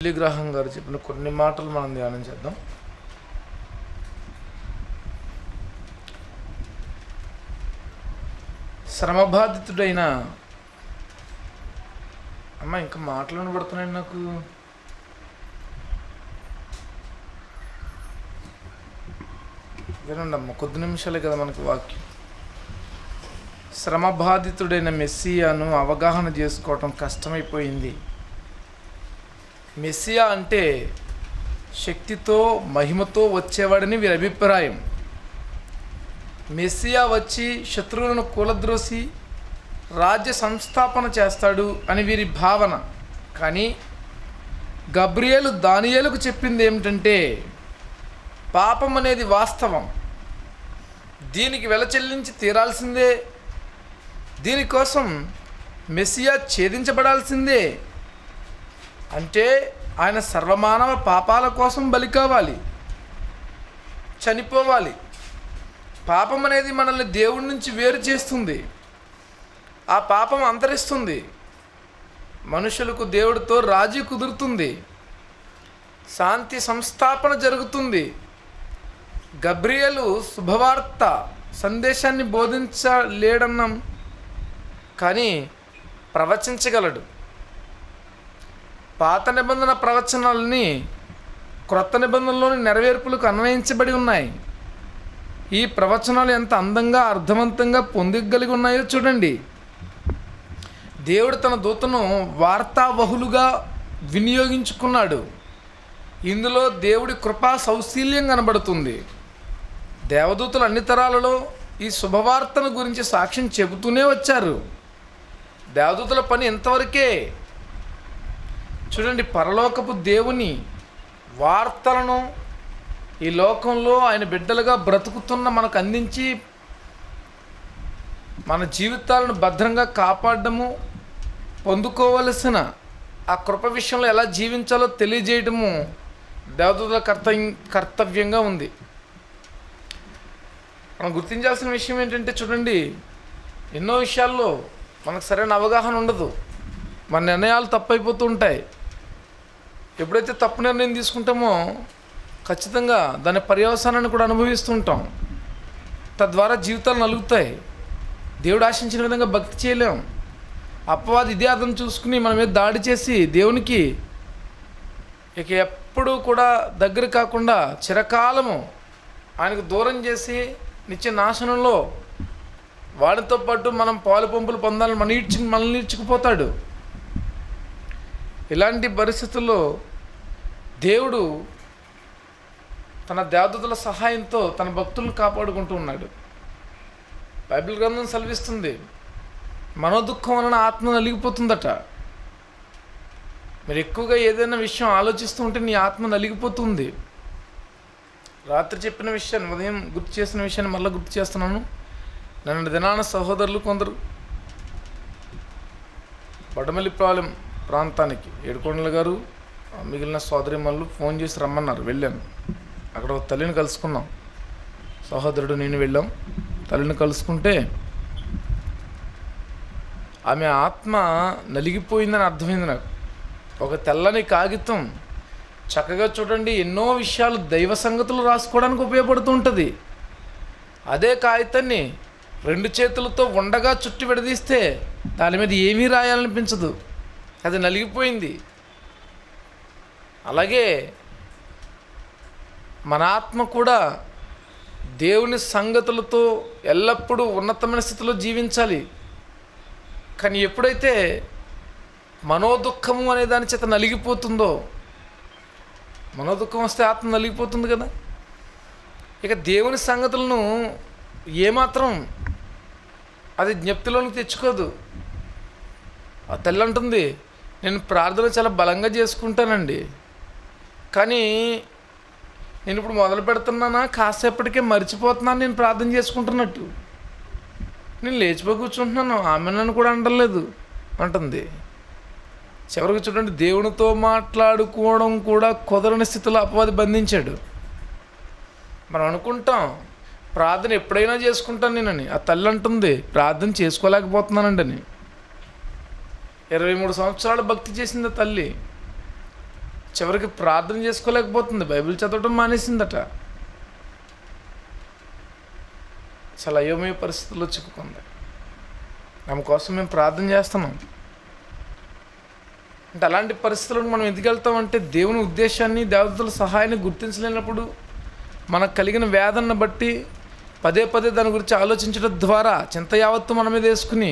గ్రహం గారు చెప్పిన కొన్ని మాటలు మనం ధ్యానం చేద్దాం శ్రమబాధితుడైన అమ్మ ఇంకా మాటలు వినబడుతున్నాయి నాకు వినండి అమ్మ కొద్ది నిమిషాలే కదా మనకు వాక్యం శ్రమబాధితుడైన మెస్సియాను అవగాహన చేసుకోవటం కష్టమైపోయింది మెస్సియా అంటే శక్తితో మహిమతో వచ్చేవాడని వీరి అభిప్రాయం మెస్సియా వచ్చి శత్రువులను కూలద్రోసి రాజ్య సంస్థాపన చేస్తాడు అని వీరి భావన కానీ గబ్రియేలు దానియేలుకు చెప్పింది ఏమిటంటే పాపం అనేది వాస్తవం దీనికి వెల చెల్లించి తీరాల్సిందే దీనికోసం మెస్సియా ఛేదించబడాల్సిందే అంటే ఆయన సర్వమానవ పాపాల కోసం బలి కావాలి చనిపోవాలి పాపం అనేది మనల్ని దేవుడి నుంచి వేరు చేస్తుంది ఆ పాపం అంతరిస్తుంది మనుషులకు దేవుడితో రాజీ కుదురుతుంది శాంతి సంస్థాపన జరుగుతుంది గబ్రియలు శుభవార్త సందేశాన్ని బోధించలేడన్నాం కానీ ప్రవచించగలడు పాత నిబంధన ప్రవచనాలని క్రొత్త నిబంధనలోని నెరవేర్పులకు అన్వయించబడి ఉన్నాయి ఈ ప్రవచనాలు ఎంత అందంగా అర్థవంతంగా పొందిగలిగి ఉన్నాయో చూడండి దేవుడు తన దూతను వార్తావహులుగా వినియోగించుకున్నాడు ఇందులో దేవుడి కృపా సౌశీల్యం కనబడుతుంది దేవదూతలు అన్ని తరాలలో ఈ శుభవార్తను గురించి సాక్ష్యం చెబుతూనే వచ్చారు దేవదూతల పని ఎంతవరకే చూడండి పరలోకపు దేవుని వార్తలను ఈ లోకంలో ఆయన బిడ్డలుగా బ్రతుకుతున్న మనకు అందించి మన జీవితాలను భద్రంగా కాపాడము పొందుకోవలసిన ఆ కృప విషయంలో ఎలా జీవించాలో తెలియజేయడము దేవదూతల కర్తవ్యం కర్తవ్యంగా ఉంది మనం గుర్తించాల్సిన విషయం ఏంటంటే చూడండి ఎన్నో విషయాల్లో మనకు సరైన అవగాహన ఉండదు మన నిర్ణయాలు తప్పైపోతూ ఉంటాయి ఎప్పుడైతే తప్పు నిర్ణయం తీసుకుంటామో ఖచ్చితంగా దాని పర్యవసానాన్ని కూడా అనుభవిస్తూ ఉంటాం తద్వారా జీవితాలు నలుగుతాయి దేవుడు ఆశించిన విధంగా భక్తి చేయలేం అపవాది ఇదే అర్థం చూసుకుని మన మీద దాడి చేసి దేవునికి ఇక ఎప్పుడూ కూడా దగ్గర కాకుండా చిరకాలము ఆయనకు దూరం చేసి నిత్య నాశనంలో వాడితో పాటు మనం పాలు పంపులు పొందాలని మన ఈడ్చి మనల్ని ఈడ్చుకుపోతాడు ఇలాంటి పరిస్థితుల్లో దేవుడు తన దేవదూతల సహాయంతో తన భక్తులను కాపాడుకుంటూ ఉన్నాడు బైబిల్ గ్రంథం సెలవిస్తుంది మనోదుఖం వలన ఆత్మ నలిగిపోతుందట మీరు ఎక్కువగా ఏదైనా విషయం ఆలోచిస్తూ ఉంటే నీ ఆత్మ నలిగిపోతుంది రాత్రి చెప్పిన విషయాన్ని ఉదయం గుర్తు చేసిన విషయాన్ని మళ్ళీ గుర్తు చేస్తున్నాను నన్ను దినాన సహోదరులు కొందరు బడమల్లిపాలెం ప్రాంతానికి ఏడుకొండల గారు ఆ మిగిలిన సోదరిమల్లు ఫోన్ చేసి రమ్మన్నారు వెళ్ళాను అక్కడ ఒక తల్లిని కలుసుకున్నాం సహోదరుడు నేను వెళ్ళాం తల్లిని కలుసుకుంటే ఆమె ఆత్మ నలిగిపోయిందని అర్థమైంది నాకు ఒక తెల్లని కాగితం చక్కగా చూడండి ఎన్నో విషయాలు దైవ సంగతులు రాసుకోవడానికి ఉపయోగపడుతూ ఉంటుంది అదే కాగితాన్ని రెండు చేతులతో ఉండగా చుట్టి విడదీస్తే దాని మీద ఏమీ రాయాలనిపించదు అది నలిగిపోయింది అలాగే మన ఆత్మ కూడా దేవుని సంగతులతో ఎల్లప్పుడూ ఉన్నతమైన స్థితిలో జీవించాలి కానీ ఎప్పుడైతే మనోదుఖము అనే దాని చేత నలిగిపోతుందో మనోదుఖం వస్తే ఆత్మ నలిగిపోతుంది కదా ఇక దేవుని సంగతులను ఏమాత్రం అది జ్ఞప్తిలోనికి తెచ్చుకోదు ఆ తల్లి అంటుంది నేను ప్రార్థన చాలా బలంగా చేసుకుంటానండి కానీ నేను ఇప్పుడు మొదలు పెడుతున్నానా కాసేపటికే మర్చిపోతున్నాను నేను ప్రార్థన చేసుకుంటున్నట్టు నేను లేచిపోయి కూర్చుంటున్నాను ఆమె నన్ను కూడా అంటలేదు అంటుంది చివరికి చూడండి దేవునితో మాట్లాడుకోవడం కూడా కుదరని స్థితిలో అపవాది బంధించాడు మనం అనుకుంటాం ప్రార్థన ఎప్పుడైనా చేసుకుంటాను నేనని ఆ తల్లి అంటుంది ప్రార్థన చేసుకోలేకపోతున్నానండి అని ఇరవై మూడు సంవత్సరాలు భక్తి చేసింది ఆ తల్లి చివరికి ప్రార్థన చేసుకోలేకపోతుంది బైబిల్ చదవటం మానేసిందట చాలా అయోమయ పరిస్థితుల్లో చిక్కుకుంది ఆమె కోసం మేము ప్రార్థన చేస్తున్నాం అంటే అలాంటి పరిస్థితులను మనం ఎందుకు వెళ్తామంటే దేవుని ఉద్దేశాన్ని దేవతల సహాయాన్ని గుర్తించలేనప్పుడు మనకు కలిగిన వేదనను బట్టి పదే పదే దాని గురించి ఆలోచించడం ద్వారా చింత యావత్తు మన మీద వేసుకుని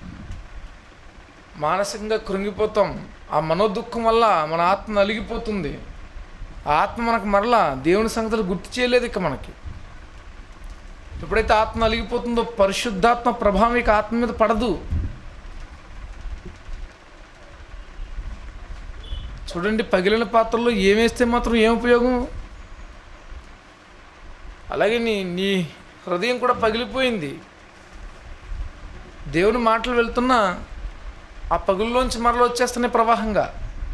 మానసికంగా కృంగిపోతాం ఆ మనోదుఖం వల్ల మన ఆత్మ నలిగిపోతుంది ఆ ఆత్మ మనకు మరలా దేవుని సంగతులు గుర్తు చేయలేదు ఇక మనకి ఎప్పుడైతే ఆత్మ నలిగిపోతుందో పరిశుద్ధాత్మ ప్రభావం ఇక ఆత్మ మీద పడదు చూడండి పగిలిన పాత్రలో ఏమేస్తే మాత్రం ఏం ఉపయోగం అలాగే నీ నీ హృదయం కూడా పగిలిపోయింది దేవుని మాటలు వెళ్తున్నా ఆ పగుల్లోంచి మరల వచ్చేస్తున్నాయి ప్రవాహంగా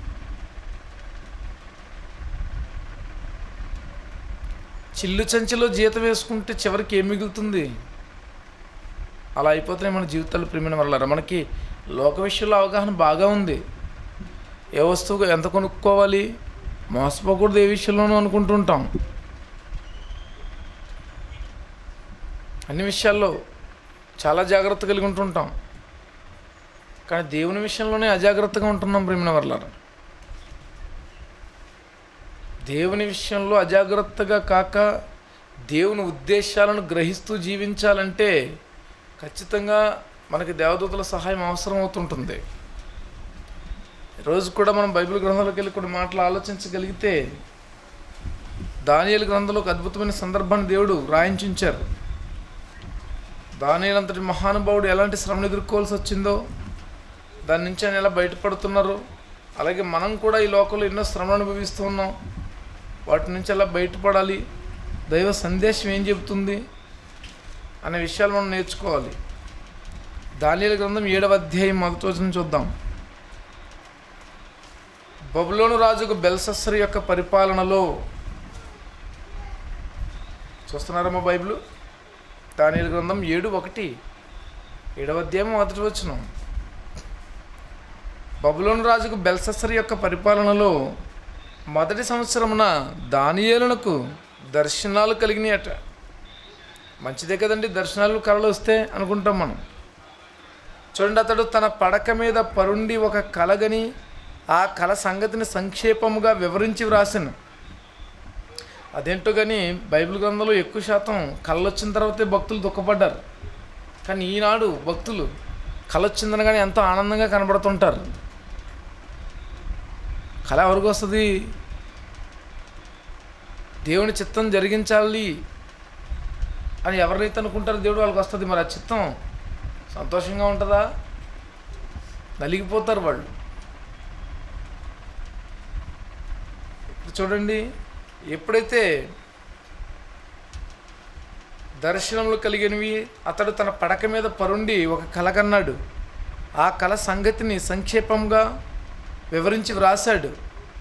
చిల్లు చంచిలో జీతం వేసుకుంటే చివరికి ఏం మిగులుతుంది అలా అయిపోతున్నాయి మన జీవితాలు ప్రేమిన వల్ల మనకి లోక విషయంలో అవగాహన బాగా ఉంది ఏ వస్తువు ఎంత కొనుక్కోవాలి మోసపోకూడదు ఏ విషయంలోనూ అనుకుంటుంటాం అన్ని విషయాల్లో చాలా జాగ్రత్త కలిగి ఉంటుంటాం కానీ దేవుని విషయంలోనే అజాగ్రత్తగా ఉంటున్నాం ప్రేమిన వర్లారా దేవుని విషయంలో అజాగ్రత్తగా కాక దేవుని ఉద్దేశాలను గ్రహిస్తూ జీవించాలంటే ఖచ్చితంగా మనకి దేవదూతల సహాయం అవసరం అవుతుంటుంది రోజు కూడా మనం బైబిల్ గ్రంథంలోకి వెళ్ళి కొన్ని మాటలు ఆలోచించగలిగితే దానియలు గ్రంథంలో ఒక అద్భుతమైన సందర్భాన్ని దేవుడు రాయించుంచారు దానియలు అంతటి మహానుభావుడు ఎలాంటి శ్రమను ఎదుర్కోవాల్సి వచ్చిందో దాని నుంచి ఆయన ఎలా బయటపడుతున్నారు అలాగే మనం కూడా ఈ లోకంలో ఎన్నో శ్రమలు అనుభవిస్తూ ఉన్నాం వాటి నుంచి ఎలా బయటపడాలి దైవ సందేశం ఏం చెబుతుంది అనే విషయాలు మనం నేర్చుకోవాలి దానియల గ్రంథం ఏడవ అధ్యాయం మొదటి వచనం చూద్దాం బబులోను రాజుకు బెల్సస్సర్ యొక్క పరిపాలనలో చూస్తున్నారా మా బైబిల్ దానియల గ్రంథం ఏడు ఒకటి ఏడవ అధ్యాయం మొదటి వచనం బబులోను రాజుకు బెల్సస్సర్ యొక్క పరిపాలనలో మొదటి సంవత్సరమున దానియేలునకు దర్శనాలు కలిగినాయట మంచిదే కదండి దర్శనాలు కళలు వస్తే అనుకుంటాం మనం చూడండి అతడు తన పడక మీద పరుండి ఒక కలగని ఆ కళ సంగతిని సంక్షేపముగా వివరించి వ్రాసాను అదేంటో కానీ బైబిల్ గ్రంథంలో ఎక్కువ శాతం కళ్ళు వచ్చిన తర్వాతే భక్తులు దుఃఖపడ్డారు కానీ ఈనాడు భక్తులు కళ వచ్చిందని కానీ ఎంతో ఆనందంగా కనబడుతుంటారు కళ ఎవరికి వస్తుంది దేవుని చిత్తం జరిగించాలి అని ఎవరినైతే అనుకుంటారో దేవుడు వాళ్ళకి వస్తుంది మరి ఆ చిత్తం సంతోషంగా ఉంటుందా నలిగిపోతారు వాళ్ళు ఇప్పుడు చూడండి ఎప్పుడైతే దర్శనములు కలిగినవి అతడు తన పడక మీద పరుండి ఒక కల కన్నాడు ఆ కళ సంగతిని సంక్షేపంగా వివరించి వ్రాసాడు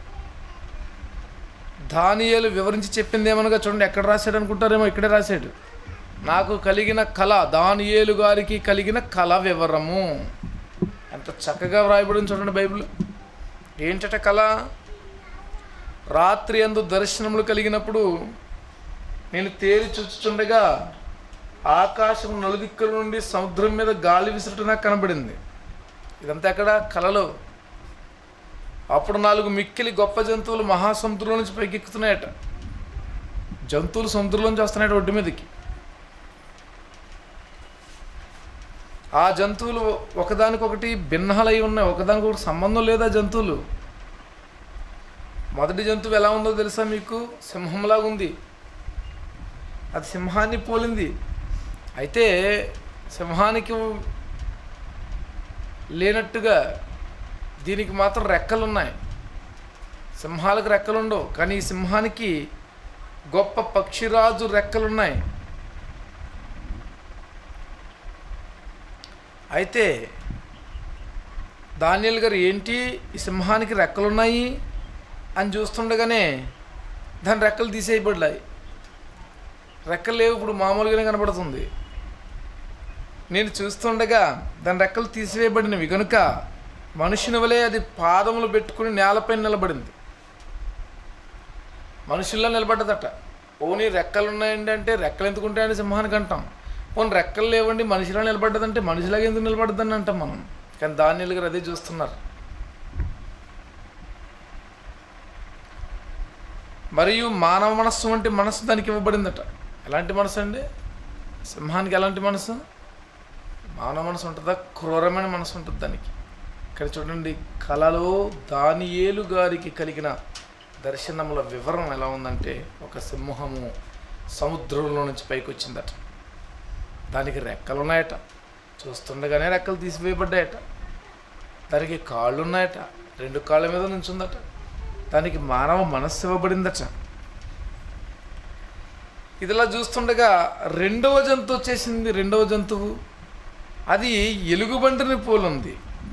దానియేలు వివరించి చెప్పింది ఏమనగా చూడండి ఎక్కడ రాశాడు అనుకుంటారేమో ఇక్కడే రాశాడు నాకు కలిగిన కళ దానియేలు గారికి కలిగిన కళ వివరము ఎంత చక్కగా వ్రాయబడింది చూడండి బైబిల్ ఏంటట కళ రాత్రి అందు దర్శనములు కలిగినప్పుడు నేను తేరి చూచుచుండగా ఆకాశం నలుదిక్కుల నుండి సముద్రం మీద గాలి విసురుట నాకు కనబడింది ఇదంతా ఎక్కడ కలలో అప్పుడు నాలుగు మిక్కిలి గొప్ప జంతువులు మహాసముద్రంలో నుంచి పైకెక్కుతున్నాయట జంతువులు సముద్రంలో నుంచి వస్తున్నాయట ఒడ్డు మీదకి ఆ జంతువులు ఒకదానికొకటి భిన్నాలై ఉన్నాయి ఒకదానికొకటి సంబంధం లేదా జంతువులు మొదటి జంతువు ఎలా ఉందో తెలుసా మీకు సింహంలాగా ఉంది అది సింహాన్ని పోలింది అయితే సింహానికి లేనట్టుగా దీనికి మాత్రం రెక్కలు ఉన్నాయి సింహాలకు రెక్కలు ఉండవు కానీ ఈ సింహానికి గొప్ప పక్షిరాజు రెక్కలున్నాయి అయితే దానియల్ గారు ఏంటి ఈ సింహానికి రెక్కలున్నాయి అని చూస్తుండగానే దాని రెక్కలు తీసేయబడ్డాయి రెక్కలు లేవు ఇప్పుడు మామూలుగానే కనబడుతుంది నేను చూస్తుండగా దాని రెక్కలు తీసివేయబడినవి కనుక మనుషుని వలె అది పాదములు పెట్టుకుని నేలపై నిలబడింది మనుషుల్లో నిలబడ్డదట పోనీ రెక్కలు ఉన్నాయండి అంటే రెక్కలు ఎందుకు ఉంటాయని సింహానికి అంటాం పోనీ రెక్కలు లేవండి మనిషిలా నిలబడ్డదంటే మనిషిలాగా ఎందుకు నిలబడ్డదని అంటాం మనం కానీ దానియలు గారు అదే చూస్తున్నారు మరియు మానవ మనస్సు వంటి మనస్సు దానికి ఇవ్వబడిందట ఎలాంటి మనసు అండి సింహానికి ఎలాంటి మనసు మానవ మనసు ఉంటుందా క్రూరమైన మనసు ఉంటుంది దానికి ఇక్కడ చూడండి కళలో దానియేలు గారికి కలిగిన దర్శనముల వివరణ ఎలా ఉందంటే ఒక సింహము సముద్రంలో నుంచి పైకి వచ్చిందట దానికి రెక్కలు ఉన్నాయట చూస్తుండగానే రెక్కలు తీసివేయబడ్డాయట దానికి కాళ్ళు ఉన్నాయట రెండు కాళ్ళ మీద నుంచుందట దానికి మానవ మనస్సు ఇవ్వబడిందట ఇదిలా చూస్తుండగా రెండవ జంతువు వచ్చేసింది రెండవ జంతువు అది ఎలుగుబంటిని పోలుంది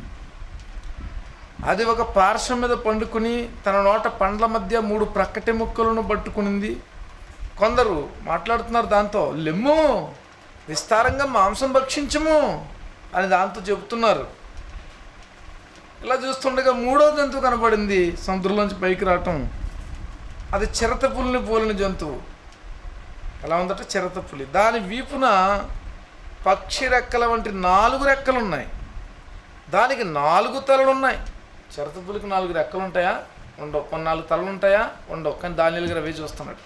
అది ఒక పార్శ్వం మీద పండుకుని తన నోట పండ్ల మధ్య మూడు ప్రక్కటి ముక్కలను పట్టుకునింది కొందరు మాట్లాడుతున్నారు దాంతో లెమ్ము విస్తారంగా మాంసం భక్షించము అని దాంతో చెబుతున్నారు ఇలా చూస్తుండగా మూడో జంతువు కనబడింది సముద్రంలోంచి పైకి రావటం అది చిరత పులిని పోలిన జంతువు ఎలా ఉందట చిరత పులి దాని వీపున పక్షి రెక్కల వంటి నాలుగు రెక్కలు ఉన్నాయి దానికి నాలుగు తలలు ఉన్నాయి చిరత పులికి నాలుగు రెక్కలు ఉంటాయా ఉండవు కొన్ని నాలుగు తలలు ఉంటాయా ఉండవు కానీ దాని దగ్గర అవే చూస్తున్నాడు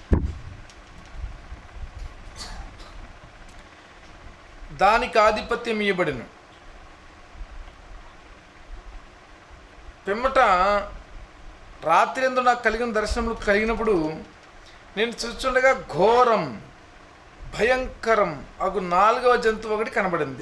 దానికి ఆధిపత్యం ఇవ్వబడిన పిమ్మట రాత్రి ఎందు నాకు కలిగిన దర్శనములు కలిగినప్పుడు నేను చూస్తుండగా ఘోరం భయంకరం అగు నాలుగవ జంతువు ఒకటి కనబడింది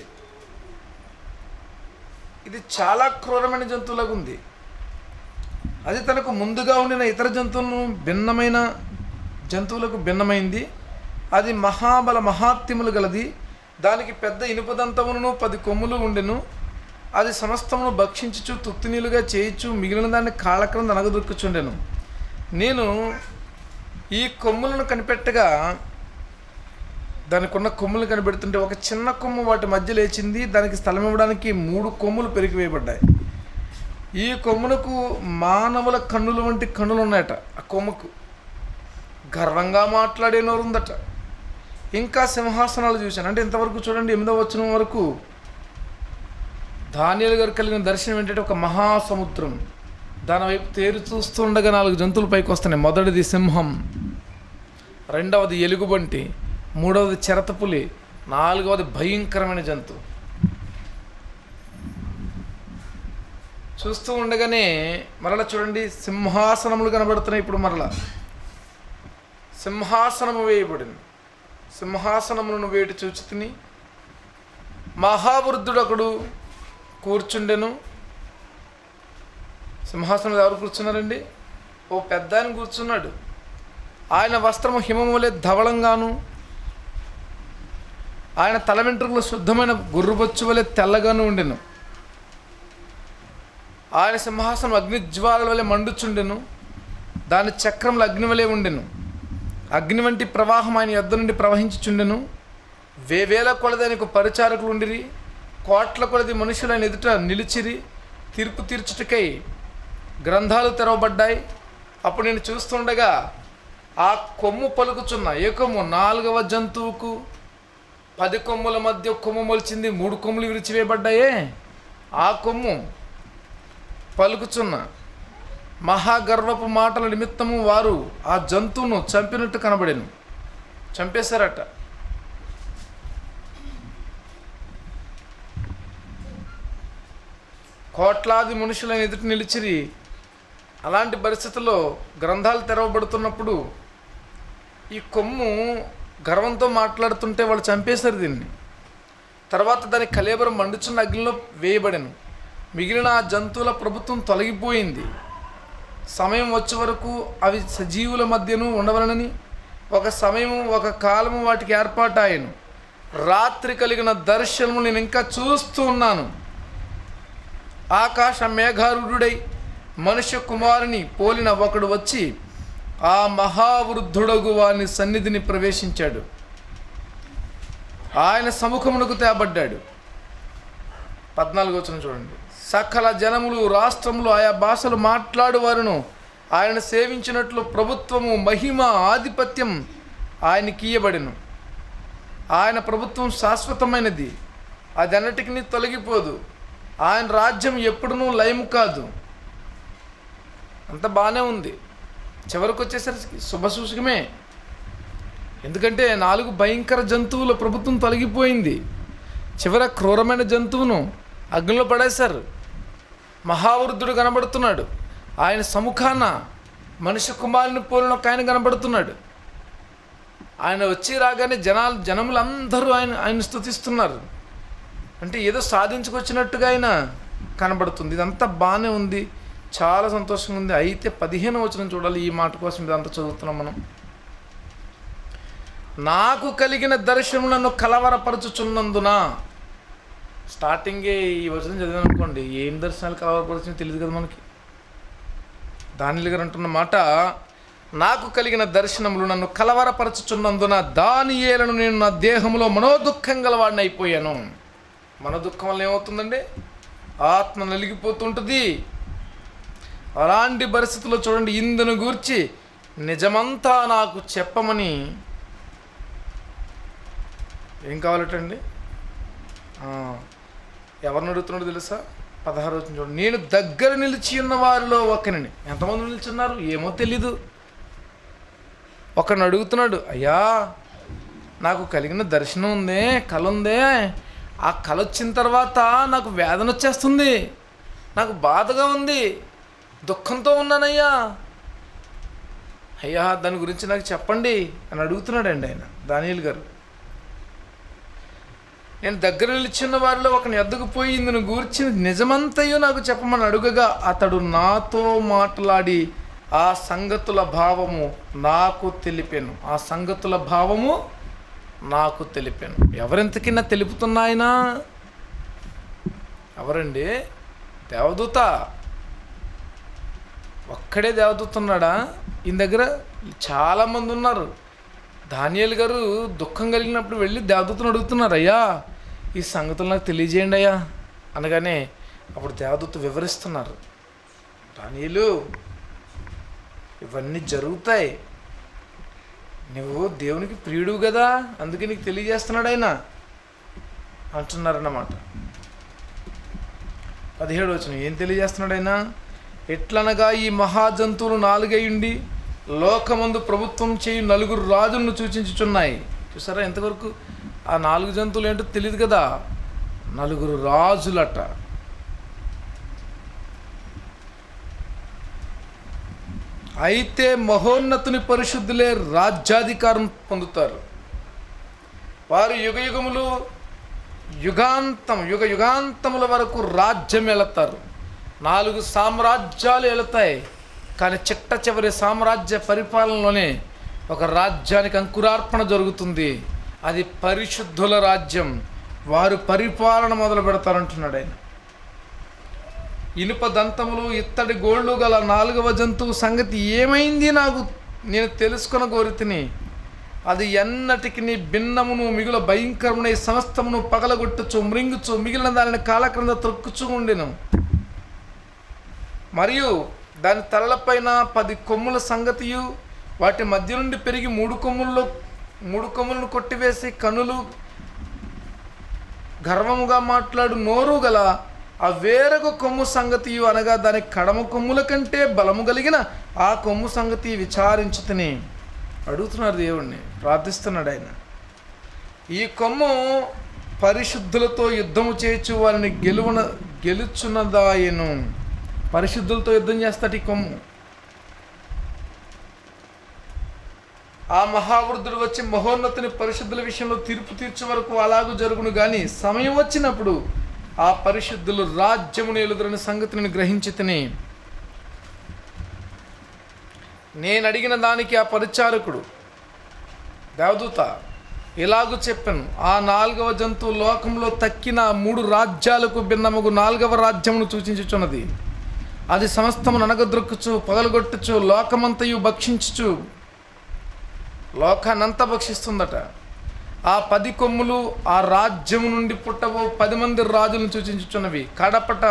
ఇది చాలా క్రూరమైన జంతువులాగా ఉంది అది తనకు ముందుగా ఉండిన ఇతర జంతువులను భిన్నమైన జంతువులకు భిన్నమైంది అది మహాబల మహాత్యములు గలది దానికి పెద్ద ఇనుపదంతములను పది కొమ్ములు ఉండెను అది సమస్తమును భక్షించుచు తుత్తినీలుగా చేయించు మిగిలిన దాన్ని కాళ్ళక్రంద అనగదొక్కుచుండెను నేను ఈ కొమ్ములను కనిపెట్టగా దానికి ఉన్న కొమ్ములు కనిపెడుతుంటే ఒక చిన్న కొమ్ము వాటి మధ్య లేచింది దానికి స్థలం ఇవ్వడానికి మూడు కొమ్ములు పెరిగివేయబడ్డాయి ఈ కొమ్మునకు మానవుల కన్నుల వంటి కన్నులు ఉన్నాయట ఆ కొమ్ముకు గర్వంగా మాట్లాడే నోరుందట ఇంకా సింహాసనాలు చూశాను అంటే ఇంతవరకు చూడండి ఎనిమిదవ వచ్చిన వరకు ధాన్యాలు గారు కలిగిన దర్శనం ఏంటంటే ఒక మహాసముద్రం దాని వైపు తేరు చూస్తుండగా నాలుగు జంతువులు పైకి వస్తున్నాయి మొదటిది సింహం రెండవది ఎలుగుబంటి మూడవది చిరతపులి నాలుగవది భయంకరమైన జంతువు చూస్తూ ఉండగానే మరలా చూడండి సింహాసనములు కనబడుతున్నాయి ఇప్పుడు మరలా సింహాసనము వేయబడింది సింహాసనములను వేటి చూచి తిని మహావృద్ధుడు ఒకడు కూర్చుండెను సింహాసనం ఎవరు కూర్చున్నారండి ఓ పెద్ద ఆయన కూర్చున్నాడు ఆయన వస్త్రము హిమము వలె ధవళంగాను ఆయన తల వెంట్రుకలు శుద్ధమైన గుర్రుబొచ్చు వలె తెల్లగాను ఉండెను ఆయన సింహాసనం అగ్నిజ్వాలల వలె మండుచుండెను దాని చక్రములు అగ్ని వలె ఉండెను అగ్ని వంటి ప్రవాహం ఆయన యొద్ద నుండి ప్రవహించుచుండెను వేవేల కొలది ఆయనకు పరిచారకులు ఉండిరి కోట్ల కొలది మనుషులు ఆయన ఎదుట నిలిచిరి తీర్పు తీర్చుటకై గ్రంథాలు తెరవబడ్డాయి అప్పుడు నేను చూస్తుండగా ఆ కొమ్ము పలుకుచున్న ఏ కొమ్ము నాలుగవ జంతువుకు పది కొమ్ముల మధ్య కొమ్ము మొలిచింది మూడు కొమ్ములు విరిచివేయబడ్డాయే ఆ కొమ్ము పలుకుచున్న మహాగర్వపు మాటల నిమిత్తము వారు ఆ జంతువును చంపినట్టు కనబడెను చంపేశారట కోట్లాది మనుషులను ఎదుటి నిలిచిరి అలాంటి పరిస్థితుల్లో గ్రంథాలు తెరవబడుతున్నప్పుడు ఈ కొమ్ము గర్వంతో మాట్లాడుతుంటే వాళ్ళు చంపేశారు దీన్ని తర్వాత దాని కలేబరం మండుచున్న అగ్నిలో వేయబడెను మిగిలిన ఆ జంతువుల ప్రభుత్వం తొలగిపోయింది సమయం వచ్చే వరకు అవి సజీవుల మధ్యను ఉండవలనని ఒక సమయము ఒక కాలము వాటికి ఏర్పాటాయను రాత్రి కలిగిన దర్శనము నేను ఇంకా చూస్తూ ఉన్నాను ఆకాశ మేఘారుడై మనుష్య కుమారుని పోలిన ఒకడు వచ్చి ఆ మహావృద్ధుడగు వాని సన్నిధిని ప్రవేశించాడు ఆయన సముఖమునకు తేబడ్డాడు పద్నాలుగు వచ్చిన చూడండి సకల జనములు రాష్ట్రములు ఆయా భాషలు మాట్లాడువారును ఆయన సేవించినట్లు ప్రభుత్వము మహిమ ఆధిపత్యం ఆయనకి ఇయ్యబడిను ఆయన ప్రభుత్వం శాశ్వతమైనది అది అన్నిటికీ తొలగిపోదు ఆయన రాజ్యం ఎప్పుడునూ లయం కాదు అంత బాగానే ఉంది చివరికి వచ్చేసరికి శుభసూచకమే ఎందుకంటే నాలుగు భయంకర జంతువుల ప్రభుత్వం తొలగిపోయింది చివర క్రూరమైన జంతువును అగ్నిలో పడేశారు మహావృద్ధుడు కనబడుతున్నాడు ఆయన సముఖాన మనిషి కుమారుని పోలిన ఒక ఆయన కనబడుతున్నాడు ఆయన వచ్చి రాగానే జనాలు జనములందరూ ఆయన ఆయన స్తుతిస్తున్నారు అంటే ఏదో సాధించుకొచ్చినట్టుగా ఆయన కనబడుతుంది ఇదంతా బాగానే ఉంది చాలా సంతోషంగా ఉంది అయితే పదిహేను వచనం చూడాలి ఈ మాట కోసం ఇదంతా చదువుతున్నాం మనం నాకు కలిగిన దర్శనం నన్ను కలవరపరచుచున్నందున స్టార్టింగే ఈ వచనం చదివాను అనుకోండి ఏం దర్శనాలు కలవరపరచునో తెలియదు కదా మనకి దానిలు గారు అంటున్న మాట నాకు కలిగిన దర్శనములు నన్ను కలవరపరచుచున్నందున దానియేలను నేను నా దేహంలో మనోదుఖం గలవాడిని అయిపోయాను మనోదుఖం వల్ల ఏమవుతుందండి ఆత్మ నలిగిపోతుంటుంది అలాంటి పరిస్థితుల్లో చూడండి ఇందును గూర్చి నిజమంతా నాకు చెప్పమని ఏం కావాలటండి ఆ, ఎవరిని అడుగుతున్నాడో తెలుసా పదహారు వచ్చిన చూడండి నేను దగ్గర నిలిచి ఉన్న వారిలో ఒకరిని ఎంతమంది నిల్చున్నారు ఏమో తెలీదు ఒకరిని అడుగుతున్నాడు అయ్యా నాకు కలిగిన దర్శనం ఉందే కళ ఉందే ఆ కళ వచ్చిన తర్వాత నాకు వేదన వచ్చేస్తుంది నాకు బాధగా ఉంది దుఃఖంతో ఉన్నానయ్యా అయ్యా దాని గురించి నాకు చెప్పండి అని అడుగుతున్నాడండి ఆయన దానియల్ గారు నేను దగ్గర నిలిచిన వారిలో ఒకని ఎద్దకు పోయి ఇందును గూర్చి నిజమంతయో నాకు చెప్పమని అడుగగా అతడు నాతో మాట్లాడి ఆ సంగతుల భావము నాకు తెలిపాను ఆ సంగతుల భావము నాకు తెలిపాను ఎవరింతకి నా తెలుపుతున్నాయనా ఎవరండి దేవదూత ఒక్కడే దేవదూత ఉన్నాడా ఈయన దగ్గర చాలామంది ఉన్నారు దానియేలు గారు దుఃఖం కలిగినప్పుడు వెళ్ళి దేవదూతను అడుగుతున్నారు అయ్యా ఈ సంగతులు నాకు తెలియజేయండి అయ్యా అనగానే అప్పుడు దేవదూత వివరిస్తున్నారు దానియేలు ఇవన్నీ జరుగుతాయి నువ్వు దేవునికి ప్రియుడు కదా అందుకే నీకు తెలియజేస్తున్నాడు ఆయన అంటున్నారన్నమాట పదిహేడు వచ్చిన ఏం తెలియజేస్తున్నాడు ఆయన ఎట్లనగా ఈ మహాజంతువులు నాలుగైండి లోకమందు ప్రభుత్వం చేయు నలుగురు రాజులను సూచించుచున్నాయి చూసారా ఎంతవరకు ఆ నాలుగు జంతువులు ఏంటో తెలియదు కదా నలుగురు రాజులట అయితే మహోన్నతుని పరిశుద్ధులే రాజ్యాధికారం పొందుతారు వారు యుగ యుగములు యుగాంతం యుగ యుగాంతముల వరకు రాజ్యం వెళతారు నాలుగు సామ్రాజ్యాలు వెళతాయి కానీ చిట్ట చివరి సామ్రాజ్య పరిపాలనలోనే ఒక రాజ్యానికి అంకురార్పణ జరుగుతుంది అది పరిశుద్ధుల రాజ్యం వారు పరిపాలన మొదలు పెడతారంటున్నాడు ఆయన ఇనుప దంతములు ఇత్తడి గోళ్ళు గల నాలుగవ జంతువు సంగతి ఏమైంది నాకు నేను తెలుసుకున్న కోరితిని అది ఎన్నటికి నీ భిన్నమును మిగుల భయంకరమున ఈ సమస్తమును పగలగొట్టుచు మృంగుచు మిగిలిన దానిని కాలక్రింద త్రొక్కుచు ఉండెను మరియు దాని తలలపైన పది కొమ్ముల సంగతియు వాటి మధ్య నుండి పెరిగి మూడు కొమ్ముల్లో మూడు కొమ్ములను కొట్టివేసి కనులు గర్వముగా మాట్లాడు నోరు గల ఆ వేరొక కొమ్ము సంగతి అనగా దాని కడమ కొమ్ముల కంటే బలము కలిగిన ఆ కొమ్ము సంగతి విచారించుతని అడుగుతున్నారు దేవుణ్ణి ప్రార్థిస్తున్నాడు ఆయన ఈ కొమ్ము పరిశుద్ధులతో యుద్ధము చేయొచ్చు వారిని గెలువన గెలుచున్నదాయను పరిశుద్ధులతో యుద్ధం చేస్తాడు ఈ కొమ్ము ఆ మహావృద్ధుడు వచ్చి మహోన్నతుని పరిశుద్ధుల విషయంలో తీర్పు తీర్చే వరకు అలాగూ జరుగును కానీ సమయం వచ్చినప్పుడు ఆ పరిశుద్ధులు రాజ్యమును ఎలుదురని సంగతి నేను గ్రహించి తిని నేను అడిగిన దానికి ఆ పరిచారకుడు దేవదూత ఇలాగూ చెప్పాను ఆ నాలుగవ జంతువు లోకంలో తక్కిన మూడు రాజ్యాలకు భిన్నముగు నాలుగవ రాజ్యమును సూచించుచున్నది అది సమస్తమును అనగద్రొక్కుచు పగలగొట్టుచు లోకమంతయు భక్షించుచు లోకాన్నంతా భక్షిస్తుందట ఆ పది కొమ్ములు ఆ రాజ్యము నుండి పుట్టబో పది మంది రాజులను సూచించుచున్నవి కడపట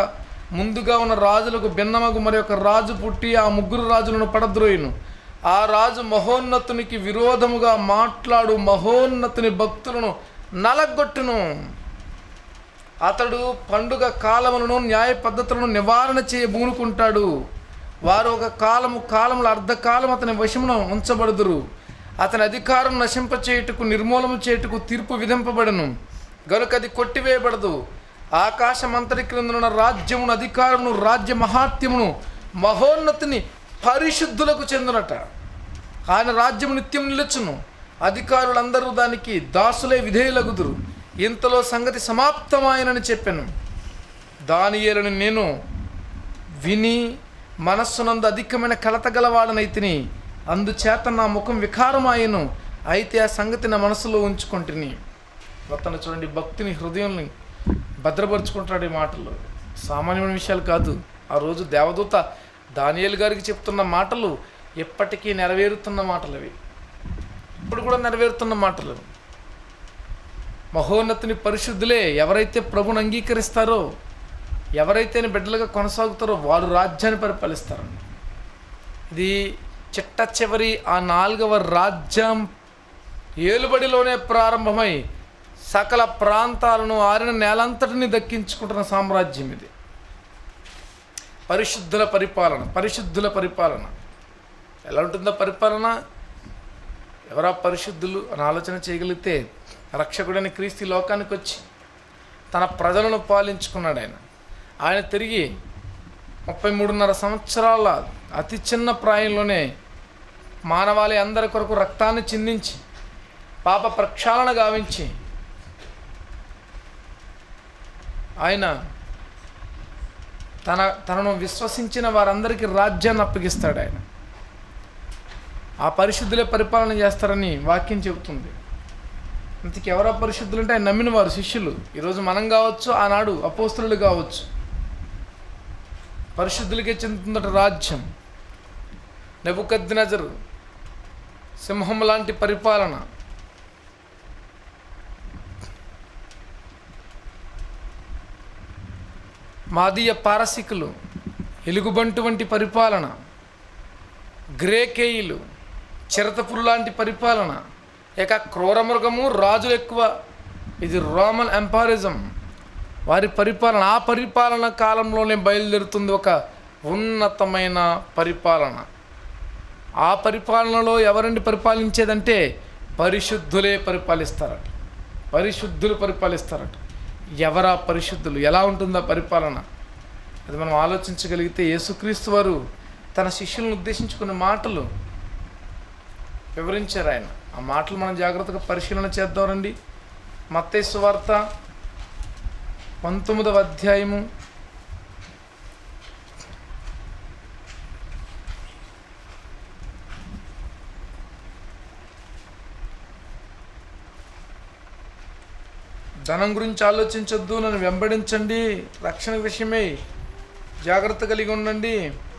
ముందుగా ఉన్న రాజులకు భిన్నమగు మరి ఒక రాజు పుట్టి ఆ ముగ్గురు రాజులను పడద్రోయును ఆ రాజు మహోన్నతునికి విరోధముగా మాట్లాడు మహోన్నతుని భక్తులను నలగొట్టును అతడు పండుగ కాలములను న్యాయ పద్ధతులను నివారణ చేయ బూనుకుంటాడు వారు ఒక కాలము కాలముల అర్ధకాలం అతని వశమున ఉంచబడుదురు అతని అధికారం నశింపచేయుటకు నిర్మూలము చేయుటకు తీర్పు విధింపబడను గనుక అది కొట్టివేయబడదు ఆకాశమంతటి క్రిందనున్న రాజ్యమును అధికారమును రాజ్య మహాత్యమును మహోన్నతిని పరిశుద్ధులకు చెందునట ఆయన రాజ్యము నిత్యం నిలుచును అధికారులందరూ దానికి దాసులే విధేయులగుదురు ఇంతలో సంగతి సమాప్తమాయనని చెప్పాను దానియేలని నేను విని మనస్సునందు అధికమైన కలత గలవాడనైతిని అందుచేత నా ముఖం వికారమాయను అయితే ఆ సంగతి నా మనసులో ఉంచుకుంటుని మొత్తం చూడండి భక్తిని హృదయంని భద్రపరుచుకుంటాడు ఈ మాటలు సామాన్యమైన విషయాలు కాదు ఆ రోజు దేవదూత దానియేలు గారికి చెప్తున్న మాటలు ఎప్పటికీ నెరవేరుతున్న మాటలు అవి ఇప్పుడు కూడా నెరవేరుతున్న మాటలు మహోన్నతుని పరిశుద్ధులే ఎవరైతే ప్రభుని అంగీకరిస్తారో ఎవరైతే బిడ్డలుగా కొనసాగుతారో వారు రాజ్యాన్ని పరిపాలిస్తారు ఇది చిట్ట చివరి ఆ నాలుగవ రాజ్యం ఏలుబడిలోనే ప్రారంభమై సకల ప్రాంతాలను ఆరిన నేలంతటిని దక్కించుకుంటున్న సామ్రాజ్యం ఇది పరిశుద్ధుల పరిపాలన పరిశుద్ధుల పరిపాలన ఎలా ఉంటుందో పరిపాలన ఎవరా పరిశుద్ధులు అని ఆలోచన చేయగలిగితే రక్షకుడైన క్రీస్తు ఈ లోకానికి వచ్చి తన ప్రజలను పాలించుకున్నాడు ఆయన ఆయన తిరిగి ముప్పై మూడున్నర సంవత్సరాల అతి చిన్న ప్రాయంలోనే మానవాళి అందరి కొరకు రక్తాన్ని చిందించి పాప ప్రక్షాళన గావించి ఆయన తన తనను విశ్వసించిన వారందరికీ రాజ్యాన్ని అప్పగిస్తాడు ఆయన ఆ పరిశుద్ధులే పరిపాలన చేస్తారని వాక్యం చెబుతుంది ఇంతకు ఎవరా పరిశుద్ధులు అంటే ఆయన నమ్మిన వారు శిష్యులు ఈరోజు మనం కావచ్చు ఆనాడు అపోస్తులు కావచ్చు పరిశుద్ధులకే చెందుతుందట రాజ్యం నెబుకద్నజరు సింహం లాంటి పరిపాలన మాదీయ పారసికులు ఎలుగుబంటు వంటి పరిపాలన గ్రేకేయులు చిరతపురు లాంటి పరిపాలన ఇక క్రూరమృగము రాజులు ఎక్కువ ఇది రోమన్ ఎంపారిజం వారి పరిపాలన ఆ పరిపాలన కాలంలోనే బయలుదేరుతుంది ఒక ఉన్నతమైన పరిపాలన ఆ పరిపాలనలో ఎవరండి పరిపాలించేదంటే పరిశుద్ధులే పరిపాలిస్తారట పరిశుద్ధులు పరిపాలిస్తారట ఎవరా పరిశుద్ధులు ఎలా ఉంటుందా పరిపాలన అది మనం ఆలోచించగలిగితే యేసుక్రీస్తు వారు తన శిష్యులను ఉద్దేశించుకున్న మాటలు వివరించారు ఆయన ఆ మాటలు మనం జాగ్రత్తగా పరిశీలన చేద్దామండి మత్తయి వార్త పంతొమ్మిదవ అధ్యాయము ధనం గురించి ఆలోచించొద్దు నన్ను వెంబడించండి రక్షణ విషయమై జాగ్రత్త కలిగి ఉండండి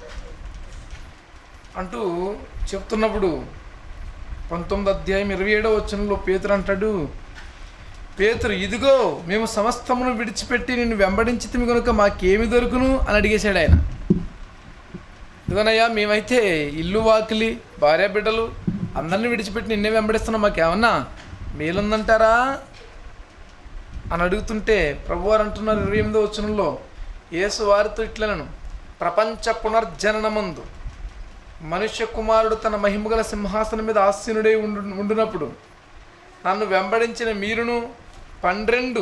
అంటూ చెప్తున్నప్పుడు పంతొమ్మిది అధ్యాయం ఇరవై ఏడవ వచనంలో పేతురు అంటాడు పేతురు ఇదిగో మేము సమస్తమును విడిచిపెట్టి నిన్ను వెంబడించితిమి కనుక మాకేమి దొరుకును అని అడిగేశాడు ఆయన ఇదిగోనయ్యా మేమైతే ఇల్లు వాకిలి భార్య బిడ్డలు అందరిని విడిచిపెట్టి నిన్నే వెంబడిస్తున్నాం మాకేమన్నా మేలుందంటారా అని అడుగుతుంటే ప్రభువారు అంటున్నారు ఇరవై ఎనిమిదో వచనంలో యేసు వారితో ఇట్లనను ప్రపంచ పునర్జననమందు మనుష్య కుమారుడు తన మహిమగల సింహాసనం మీద ఆసీనుడై ఉండు ఉండునప్పుడు నన్ను వెంబడించిన మీరును పన్నెండు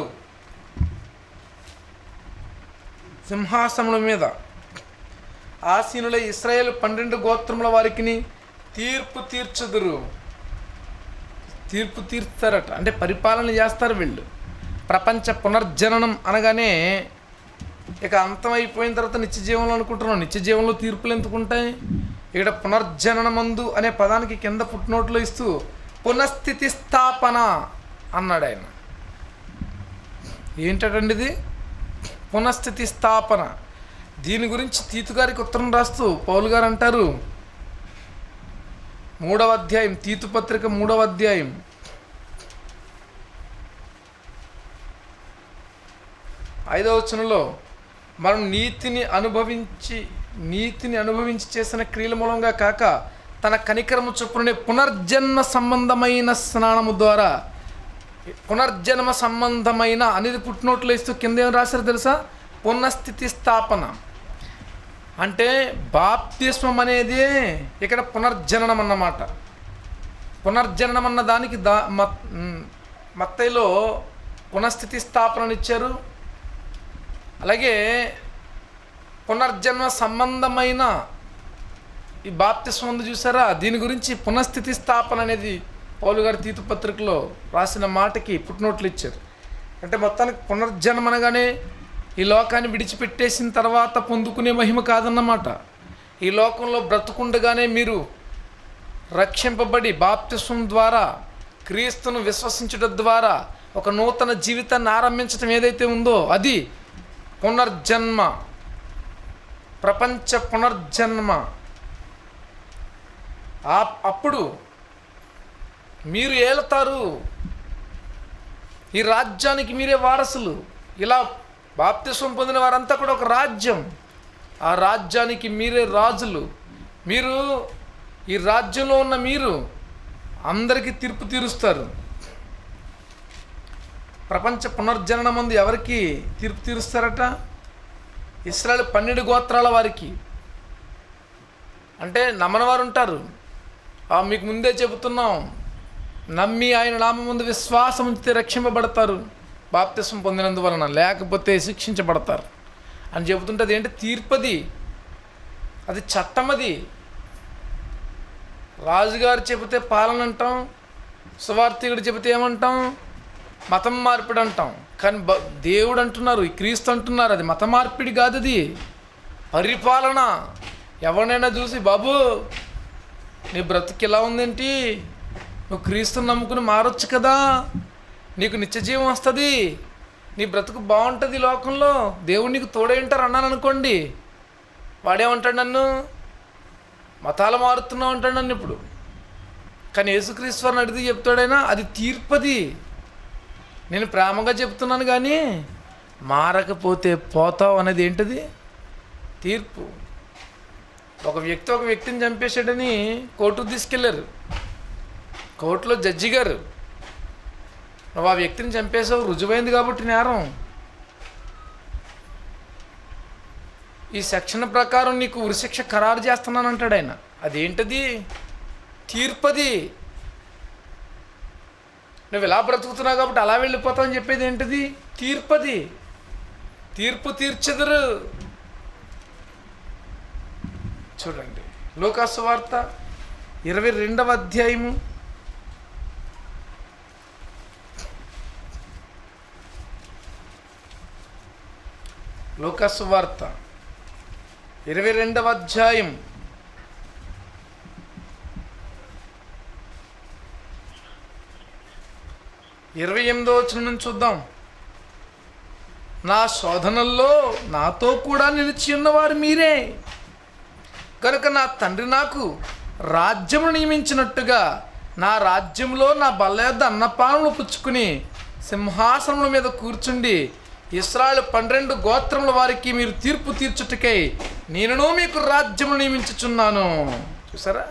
సింహాసనముల మీద ఆసీనుల ఇస్రాయేల్ పన్నెండు గోత్రముల వారికి తీర్పు తీర్చుదురు తీర్పు తీర్స్తారట అంటే పరిపాలన చేస్తారు వీళ్ళు ప్రపంచ పునర్జననం అనగానే ఇక అంతమైపోయిన తర్వాత నిత్య జీవంలో అనుకుంటున్నాం నిత్య జీవంలో తీర్పులు ఎందుకు ఉంటాయి ఇక్కడ పునర్జననమందు అనే పదానికి కింద పుట్టినోట్లో ఇస్తూ పునఃస్థితి స్థాపన అన్నాడు ఆయన ఏంటండి ఇది పునఃస్థితి స్థాపన దీని గురించి తీతు గారికి ఉత్తరం రాస్తూ పౌలు గారు అంటారు మూడవ అధ్యాయం తీతు పత్రిక మూడవ అధ్యాయం ఐదవ వచనంలో మనం నీతిని అనుభవించి నీతిని అనుభవించి చేసిన క్రియల మూలంగా కాక తన కనికరము చొప్పునే పునర్జన్మ సంబంధమైన స్నానము ద్వారా పునర్జన్మ సంబంధమైన అనేది పుట్టినోట్లు ఇస్తూ కింద ఏం రాశారు తెలుసా పునఃస్థితి స్థాపన అంటే బాప్తిస్మం అనేది ఇక్కడ పునర్జననం అన్నమాట పునర్జననం అన్న దానికి దా మత్ మ్, మత్తయిలో పునఃస్థితి స్థాపనను ఇచ్చారు అలాగే పునర్జన్మ సంబంధమైన ఈ బాప్తిస్మం ఉంది చూసారా దీని గురించి పునఃస్థితి స్థాపన అనేది పౌలు గారి తీతు పత్రికలో రాసిన మాటకి పుట్టినోట్లు ఇచ్చారు అంటే మొత్తానికి పునర్జన్మ అనగానే ఈ లోకాన్ని విడిచిపెట్టేసిన తర్వాత పొందుకునే మహిమ కాదన్నమాట ఈ లోకంలో బ్రతుకుండగానే మీరు రక్షింపబడి బాప్తిస్వం ద్వారా క్రీస్తును విశ్వసించడం ద్వారా ఒక నూతన జీవితాన్ని ఆరంభించడం ఏదైతే ఉందో అది పునర్జన్మ ప్రపంచ పునర్జన్మ ఆ- అప్పుడు మీరు ఏలుతారు ఈ రాజ్యానికి మీరే వారసులు ఇలా బాప్తిస్వం పొందిన వారంతా కూడా ఒక రాజ్యం ఆ రాజ్యానికి మీరే రాజులు మీరు ఈ రాజ్యంలో ఉన్న మీరు అందరికీ తీర్పు తీరుస్తారు ప్రపంచ పునర్జనన మందు ఎవరికి తీర్పు తీరుస్తారట ఇస్రాయల్ పన్నెండు గోత్రాల వారికి అంటే నమ్మని వారు ఉంటారు ఆ మీకు ముందే చెబుతున్నాం నమ్మి ఆయన నామం ముందు విశ్వాసం ఉంచితే రక్షింపబడతారు బాప్తిసం పొందినందువలన లేకపోతే శిక్షించబడతారు అని చెబుతుంటే అది ఏంటి తీర్పది అది చట్టం అది రాజుగారు చెబితే పాలన అంటాం సువార్థికుడు చెబితే ఏమంటాం మతం మార్పిడి అంటాం కానీ బ దేవుడు అంటున్నారు ఈ క్రీస్తు అంటున్నారు అది మత మార్పిడి కాదు అది పరిపాలన ఎవరినైనా చూసి బాబు నీ బ్రతుకు ఇలా ఉందేంటి నువ్వు క్రీస్తుని నమ్ముకుని మారొచ్చు కదా నీకు నిత్య జీవం వస్తుంది నీ బ్రతుకు బాగుంటుంది ఈ లోకంలో దేవుడు నీకు తోడేంటారు అన్నాను అనుకోండి వాడేమంటాడు నన్ను మతాలు మారుతున్నావు అంటాడు నన్ను ఇప్పుడు కానీ యేసుక్రీస్తు వారిని అడిగితే చెప్తాడైనా అది తీర్పది నేను ప్రేమగా చెప్తున్నాను కానీ మారకపోతే పోతావు అనేది ఏంటది తీర్పు ఒక వ్యక్తి ఒక వ్యక్తిని చంపేశాడని కోర్టుకు తీసుకెళ్లారు కోర్టులో జడ్జి గారు నువ్వు ఆ వ్యక్తిని చంపేసావు రుజువైంది కాబట్టి నేరం ఈ సెక్షన్ ప్రకారం నీకు ఉరిశిక్ష ఖరారు చేస్తున్నాను అంటాడు ఆయన అదేంటది తీర్పది నువ్వు ఇలా బ్రతుకుతున్నావు కాబట్టి అలా వెళ్ళిపోతావు అని చెప్పేది ఏంటిది తీర్పది తీర్పు తీర్చెదరు చూడండి లోకాసు వార్త ఇరవై రెండవ అధ్యాయము లోకాసు వార్త ఇరవై రెండవ అధ్యాయం ఇరవై ఎనిమిదో వచ్చిన నుంచి చూద్దాం నా శోధనల్లో నాతో కూడా నిలిచి ఉన్నవారు మీరే కనుక నా తండ్రి నాకు రాజ్యమును నియమించినట్టుగా నా రాజ్యంలో నా బల్ల యొద్ద అన్నపానములు పుచ్చుకుని సింహాసనముల మీద కూర్చుండి ఇస్రాయల్ పన్నెండు గోత్రముల వారికి మీరు తీర్పు తీర్చుటకై నేనును మీకు రాజ్యమును నియమించుచున్నాను చూసారా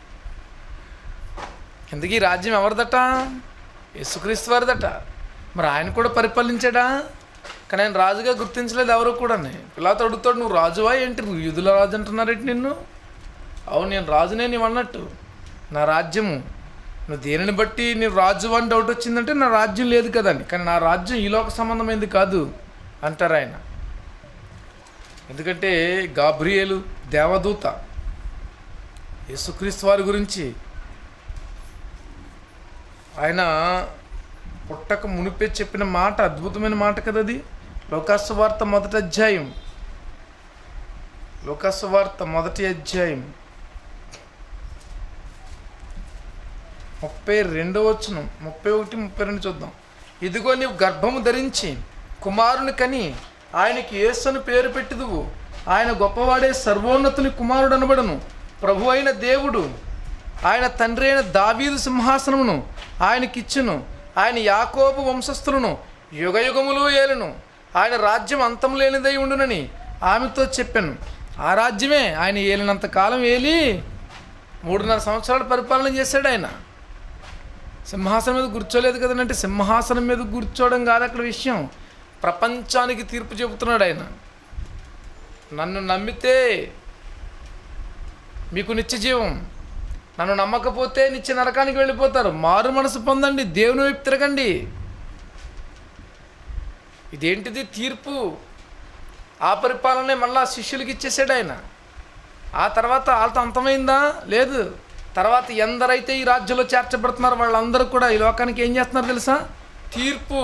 ఎందుకు ఈ రాజ్యం ఎవరిదట యేసుక్రీస్తు వారిదట మరి ఆయన కూడా పరిపాలించాడా కానీ ఆయన రాజుగా గుర్తించలేదు ఎవరు కూడా పిల్లతో అడుగుతాడు నువ్వు రాజువా ఏంటి నువ్వు యూదుల రాజు అంటున్నారేంటి నిన్ను అవును నేను రాజునే నీవు అన్నట్టు నా రాజ్యము నువ్వు దేనిని బట్టి నేను రాజు అని డౌట్ వచ్చిందంటే నా రాజ్యం లేదు కదండి కానీ నా రాజ్యం ఈ లోక సంబంధమైంది కాదు అంటారు ఆయన ఎందుకంటే గాబ్రియేలు దేవదూత యేసుక్రీస్తు వారి గురించి ఆయన పుట్టక మునిపే చెప్పిన మాట అద్భుతమైన మాట కదా అది లోకాసు వార్త మొదటి అధ్యాయం లోకాసు వార్త మొదటి అధ్యాయం ముప్పై రెండో వచ్చును ముప్పై ఒకటి ముప్పై రెండు చూద్దాం ఇదిగో నీవు గర్భము ధరించి కుమారుని కని ఆయనకి యేసుని పేరు పెట్టిదువు ఆయన గొప్పవాడే సర్వోన్నతుని కుమారుడు అనబడను ప్రభు అయిన దేవుడు ఆయన తండ్రి అయిన దావీదు సింహాసనమును ఆయనకిచ్చును ఆయన యాకోబు వంశస్థులను యుగయుగములు ఏలును ఆయన రాజ్యం అంతం లేనిదై ఉండునని ఆమెతో చెప్పాను ఆ రాజ్యమే ఆయన ఏలినంత కాలం ఏలి మూడున్నర సంవత్సరాలు పరిపాలన చేశాడు ఆయన సింహాసనం మీద కూర్చోలేదు కదంటే సింహాసనం మీద కూర్చోవడం కాదు అక్కడ విషయం ప్రపంచానికి తీర్పు చెబుతున్నాడు ఆయన నన్ను నమ్మితే మీకు నిత్య జీవం నన్ను నమ్మకపోతే నిత్య నరకానికి వెళ్ళిపోతారు మారు మనసు పొందండి దేవుని వైపు తిరగండి ఇదేంటిది తీర్పు ఆ పరిపాలనే మళ్ళా శిష్యులకి ఇచ్చేసాడు ఆయన ఆ తర్వాత వాళ్ళతో అంతమైందా లేదు తర్వాత ఎందరైతే ఈ రాజ్యంలో చేర్చబడుతున్నారో వాళ్ళందరూ కూడా ఈ లోకానికి ఏం చేస్తున్నారు తెలుసా తీర్పు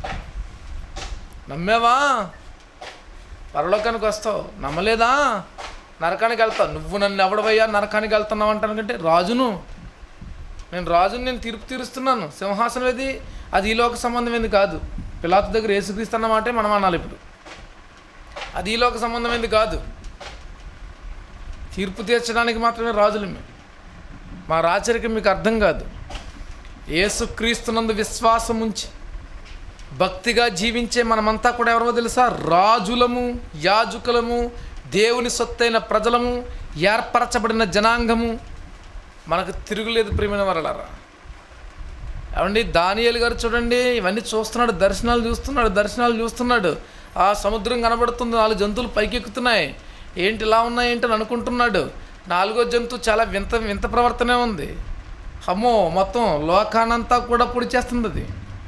నమ్మావా పరలోకానికి వస్తావు నమ్మలేదా నరకానికి వెళ్తావు నువ్వు నన్ను ఎవడవయ్యా నరకానికి వెళ్తున్నావు అంటానుకంటే రాజును నేను రాజుని నేను తీర్పు తీరుస్తున్నాను సింహాసనం ఏది అది ఈ లోక సంబంధమైంది కాదు పిలాతు దగ్గర యేసుక్రీస్తు మాటే మనం అనాలి ఇప్పుడు అది ఈ లోక సంబంధమైంది కాదు తీర్పు తీర్చడానికి మాత్రమే రాజులు మేము మా రాచరికం మీకు అర్థం కాదు యేసుక్రీస్తునందు విశ్వాసం ఉంచి భక్తిగా జీవించే మనమంతా కూడా ఎవరో తెలుసా రాజులము యాజకులము దేవుని సొత్తైన ప్రజలము ఏర్పరచబడిన జనాంగము మనకు తిరుగులేదు ప్రియమైన వరలారా ఏమండి దానియేలు గారు చూడండి ఇవన్నీ చూస్తున్నాడు దర్శనాలు చూస్తున్నాడు దర్శనాలు చూస్తున్నాడు ఆ సముద్రం కనబడుతుంది నాలుగు జంతువులు పైకెక్కుతున్నాయి ఏంటి ఇలా ఉన్నాయి ఏంటి అని అనుకుంటున్నాడు నాలుగో జంతువు చాలా వింత వింత ప్రవర్తనే ఉంది అమ్మో మొత్తం లోకానంతా కూడా పొడి చేస్తుంది అది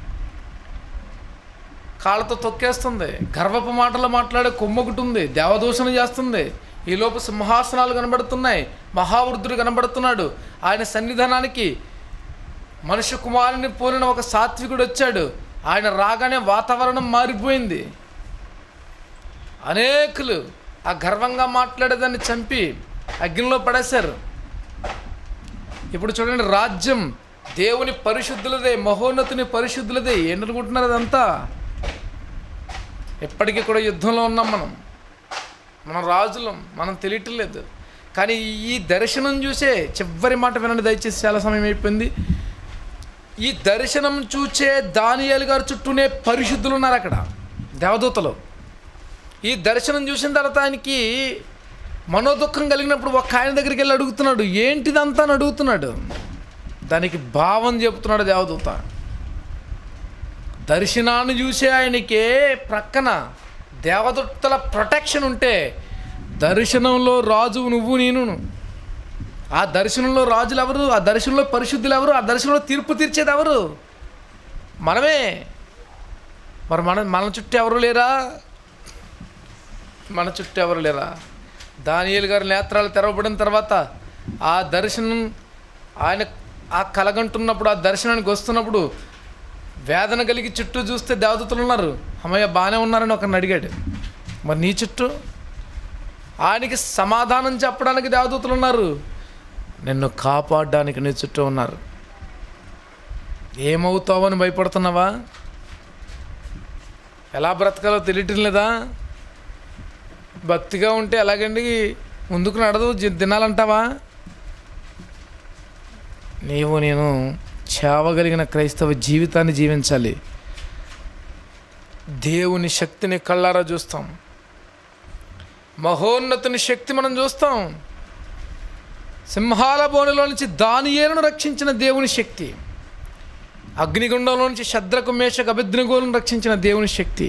కాళ్ళతో తొక్కేస్తుంది గర్వపు మాటలు మాట్లాడే కొమ్మొకటుంది దేవదూషణ చేస్తుంది ఈలోపు సింహాసనాలు కనబడుతున్నాయి మహావృద్ధుడు కనబడుతున్నాడు ఆయన సన్నిధానానికి మనుష్య కుమారుని పోలిన ఒక సాత్వికుడు వచ్చాడు ఆయన రాగానే వాతావరణం మారిపోయింది అనేకులు ఆ గర్వంగా మాట్లాడేదాన్ని చంపి అగ్నిలో పడేశారు ఇప్పుడు చూడండి రాజ్యం దేవుని పరిశుద్ధులదే మహోన్నతుని పరిశుద్ధులదే ఏంటనుకుంటున్నారు అదంతా ఎప్పటికీ కూడా యుద్ధంలో ఉన్నాం మనం మనం రాజులం మనం తెలియట్లేదు కానీ ఈ దర్శనం చూసే చివరి మాట వినండి దయచేసి చాలా సమయం అయిపోయింది ఈ దర్శనం చూచే దానియాలు గారు చుట్టూనే పరిశుద్ధులు ఉన్నారు అక్కడ దేవదూతలు ఈ దర్శనం చూసిన తర్వాత ఆయనకి మనోదుఖం కలిగినప్పుడు ఒక ఆయన దగ్గరికి వెళ్ళి అడుగుతున్నాడు ఏంటిదంతా అని అడుగుతున్నాడు దానికి భావం చెబుతున్నాడు దేవదూత దర్శనాన్ని చూసే ఆయనకే ప్రక్కన దేవదూతల ప్రొటెక్షన్ ఉంటే దర్శనంలో రాజు నువ్వు నేను ఆ దర్శనంలో రాజులు ఎవరు ఆ దర్శనంలో పరిశుద్ధులు ఎవరు ఆ దర్శనంలో తీర్పు తీర్చేది ఎవరు మనమే మరి మన మన చుట్టూ ఎవరు లేరా మన చుట్టూ ఎవరు లేరా దానియేలు గారి నేత్రాలు తెరవబడిన తర్వాత ఆ దర్శనం ఆయన ఆ కలగంటున్నప్పుడు ఆ దర్శనానికి వస్తున్నప్పుడు వేదన కలిగి చుట్టూ చూస్తే దేవదూతలు ఉన్నారు అమ్మయ్య బాగానే ఉన్నారని ఒకరిని అడిగాడు మరి నీ చుట్టూ ఆయనకి సమాధానం చెప్పడానికి దేవదూతలు ఉన్నారు నిన్ను కాపాడడానికి నీ చుట్టూ ఉన్నారు ఏమవుతావని భయపడుతున్నావా ఎలా బ్రతకాలో తెలియటం లేదా భక్తిగా ఉంటే ఎలాగండి ముందుకు నడదు జి- తినాలంటావా నీవు నేను చేవగలిగిన క్రైస్తవ జీవితాన్ని జీవించాలి దేవుని శక్తిని కళ్ళారా చూస్తాం మహోన్నతుని శక్తి మనం చూస్తాం సింహాల బోనులో నుంచి దానియేలను రక్షించిన దేవుని శక్తి అగ్నిగుండంలో నుంచి శద్రకు మేషకు అభిజ్ఞగోలను రక్షించిన దేవుని శక్తి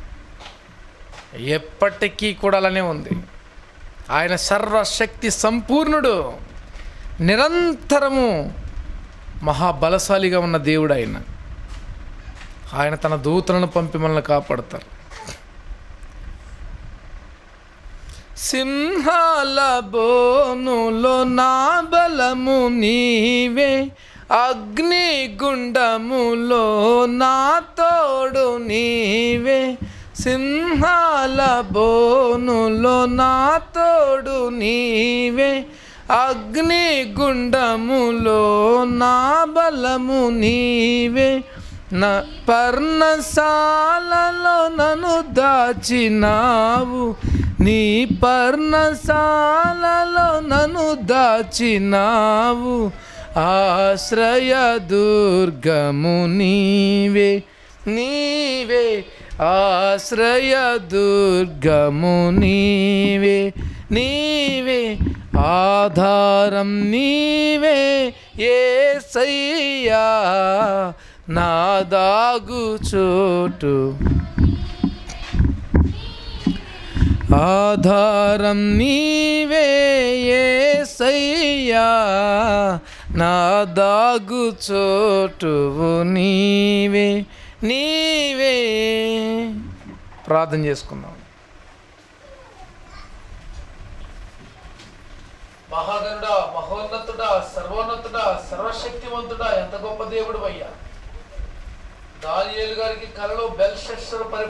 ఎప్పటికీ కూడా అలానే ఉంది ఆయన సర్వశక్తి సంపూర్ణుడు నిరంతరము మహాబలశాలిగా ఉన్న దేవుడు ఆయన ఆయన తన దూతలను పంపి మనల్ని కాపాడతారు సింహాల బోనులో నా బలము నీవే అగ్ని గుండములో నా తోడు నీవే సింహాల బోనులో నా తోడు నీవే అగ్ని గుండములో నా బలము నీవే నా పర్ణశాలలో నన్ను దాచినావు నీ పర్ణశాలలో నన్ను దాచినావు ఆశ్రయ దుర్గము నీవే నీవే ఆశ్రయ దుర్గము నీవే నీవే ఆధారం నీవే ఏసయ్యా నా దాగు చోటు ఆధారం నీవే ఏసయ్యా నా దాగు చోటువు నీవే నీవే ప్రార్థన చేసుకుందాం మహాగణుడా మహోన్నతుడా సర్వోన్నతుడా సర్వశక్తివంతుడా ఎంత గొప్ప దేవుడు అయ్యా దానియేలు గారికి కలలో బెల్షెస్టర్ పరి